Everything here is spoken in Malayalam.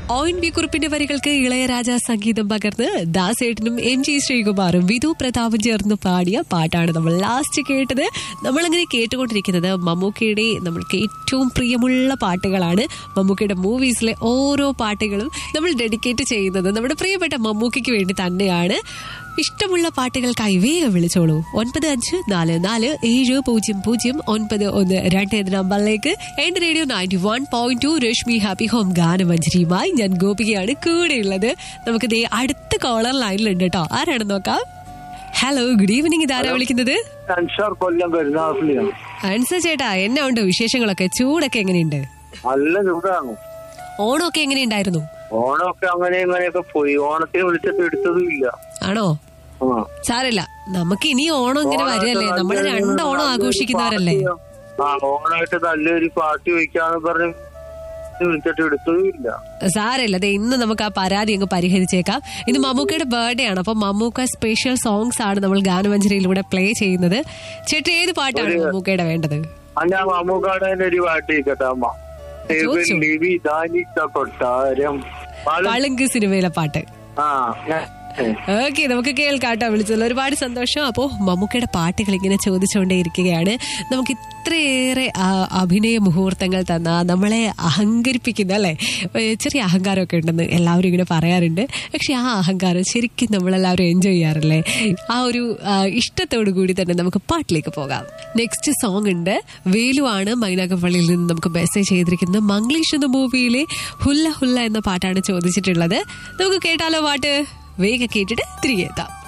ഒ എൻ വി കുറിപ്പിന്റെ വരികൾക്ക് ഇളയരാജ സംഗീതം പകർന്ന് ദാസേട്ടനും എം ജി ശ്രീകുമാറും വിധു പ്രതാപും ചേർന്ന് പാടിയ പാട്ടാണ് നമ്മൾ ലാസ്റ്റ് കേട്ടത് നമ്മളങ്ങനെ കേട്ടുകൊണ്ടിരിക്കുന്നത് മമ്മൂക്കയുടെ നമ്മൾക്ക് ഏറ്റവും പ്രിയമുള്ള പാട്ടുകളാണ് മമ്മൂക്കയുടെ മൂവീസിലെ ഓരോ പാട്ടുകളും നമ്മൾ ഡെഡിക്കേറ്റ് ചെയ്യുന്നത് നമ്മുടെ പ്രിയപ്പെട്ട മമ്മൂക്കയ്ക്ക് വേണ്ടി തന്നെയാണ് ഇഷ്ടമുള്ള പാട്ടുകൾക്കായി വേഗം വിളിച്ചോളൂ ഒൻപത് അഞ്ച് നാല് നാല് ഏഴ് പൂജ്യം പൂജ്യം ഒൻപത് ഒന്ന് രണ്ട് എന്ന നമ്പറിലേക്ക് എന്റെ radio ninety one point two Rashmi happy home ഗാനമഞ്ജരിയുമായി ഞാൻ ഗോപികയാണ് കൂടെയുള്ളത് നമുക്ക് ദേ അടുത്ത കോളർ ലൈനിലുണ്ട് കേട്ടോ ആരാണെന്ന് നോക്കാം ഹലോ ഗുഡ് ഈവനിങ് ഇതാരാ വിളിക്കുന്നത് അൻഷാർ കൊല്ലം കരുനാഗപ്പള്ളിയാണ് അൻസ ചേട്ടാ എന്നാ ഉണ്ട് വിശേഷങ്ങളൊക്കെ ചൂടൊക്കെ എങ്ങനെയുണ്ട് നല്ല ചൂടാണ് ഓണമൊക്കെ എങ്ങനെയുണ്ടായിരുന്നു ഓണമൊക്കെ അങ്ങനെ ഇങ്ങനെയൊക്കെ പോയി ഓണത്തിന് വിളിച്ചിട്ട് എടുത്തതും ഇല്ല ആണോ ആ. സാരല്ല നമുക്ക് ഇനി ഓണം ഇങ്ങനെ വരികയല്ലേ നമ്മൾ രണ്ട് ഓണം ആഘോഷിക്കുന്നവരല്ലേ ആ ഓണായിട്ട് നല്ലൊരു പാർട്ടി വയ്ക്കാന്ന് പറഞ്ഞ് വിളിച്ചിട്ട് എടുത്തതും ഇല്ല സാരമില്ല ദേ ഇന്ന് നമുക്ക് ആ പരാതി അങ്ങ് പരിഹരിച്ചേക്കാം ഇന്ന് മമ്മൂക്കയുടെ ബർത്ത്ഡേ ആണ് അപ്പൊ മമ്മൂക്ക സ്പെഷ്യൽ സോങ്സ് ആണ് നമ്മൾ ഗാനമഞ്ജരിയിലൂടെ പ്ലേ ചെയ്യുന്നത് ചേട്ടൻ ഏത് പാട്ടാണ് മമ്മൂക്കയുടെ വേണ്ടത് ആ ഞാൻ മമ്മൂക്കാടെ ഒരു പാട്ട് കേട്ടെ അമ്മ ചോദിച്ചോ. വിധാനിച്ച കൊട്ടാരം പാടും. പളുങ്ക് സിനിമയിലെ പാട്ട് ആ ഞാൻ- ഓക്കെ നമുക്ക് കേൾക്കാട്ടോ വിളിച്ചതിൽ ഒരുപാട് സന്തോഷം അപ്പോ മമ്മൂക്കയുടെ പാട്ടുകൾ ഇങ്ങനെ ചോദിച്ചുകൊണ്ടേ ഇരിക്കുകയാണ് നമുക്ക് ഇത്രയേറെ ആ, അഭിനയ മുഹൂർത്തങ്ങൾ തന്ന നമ്മളെ അഹങ്കരിപ്പിക്കുന്ന അല്ലെ ചെറിയ അഹങ്കാരമൊക്കെ ഉണ്ടെന്ന് എല്ലാവരും ഇങ്ങനെ പറയാറുണ്ട് പക്ഷെ ആ അഹങ്കാരം ശരിക്കും നമ്മളെല്ലാവരും എൻജോയ് ചെയ്യാറില്ലേ ആ ഒരു ആ, ഇഷ്ടത്തോടു കൂടി തന്നെ നമുക്ക് പാട്ടിലേക്ക് പോകാം നെക്സ്റ്റ് സോങ് ഉണ്ട് വേലുവാണ് മൈനാഗപ്പള്ളിയിൽ നിന്ന് നമുക്ക് മെസ്സേജ് ചെയ്തിരിക്കുന്നത് മംഗ്ലീഷ് എന്ന മൂവിയിലെ ഹുല്ല ഹുല്ല എന്ന പാട്ടാണ് ചോദിച്ചിട്ടുള്ളത് നമുക്ക് കേട്ടാലോ പാട്ട് വേഗം കേട്ടിട്ട് തിരികെ എത്താം